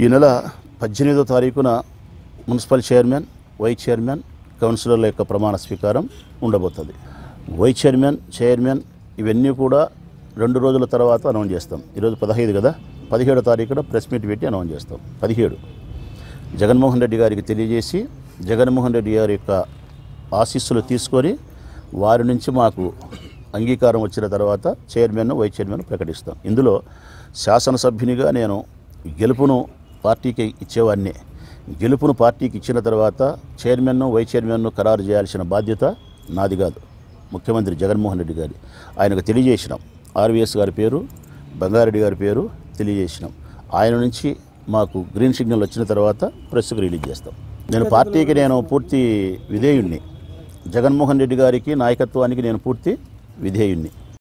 ఈ నెల పద్దెనిమిదో తారీఖున మున్సిపల్ చైర్మన్ వైస్ చైర్మన్ కౌన్సిలర్ల యొక్క ప్రమాణ స్వీకారం ఉండబోతుంది వైస్ చైర్మన్ చైర్మన్ ఇవన్నీ కూడా రెండు రోజుల తర్వాత అనౌన్స్ చేస్తాం ఈరోజు పదహైదు కదా పదిహేడో తారీఖున ప్రెస్ మీట్ పెట్టి అనౌన్స్ చేస్తాం పదిహేడు జగన్మోహన్ రెడ్డి గారికి తెలియజేసి జగన్మోహన్ రెడ్డి గారి యొక్క ఆశీస్సులు తీసుకొని వారి నుంచి మాకు అంగీకారం వచ్చిన తర్వాత చైర్మన్ వైస్ చైర్మన్ ప్రకటిస్తాం ఇందులో శాసనసభ్యునిగా నేను గెలుపును పార్టీకి ఇచ్చేవాడిని గెలుపును పార్టీకి ఇచ్చిన తర్వాత చైర్మన్ను వైస్ చైర్మన్ను ఖరారు చేయాల్సిన బాధ్యత నాది కాదు ముఖ్యమంత్రి జగన్మోహన్ రెడ్డి గారి ఆయనకు తెలియజేసినాం ఆర్వీఎస్ గారి పేరు బంగారెడ్డి గారి పేరు తెలియజేసినాం ఆయన నుంచి మాకు గ్రీన్ సిగ్నల్ వచ్చిన తర్వాత ప్రెస్కు రిలీజ్ చేస్తాం నేను పార్టీకి నేను పూర్తి విధేయుణ్ణి జగన్మోహన్ రెడ్డి గారికి నాయకత్వానికి నేను పూర్తి విధేయుణ్ణి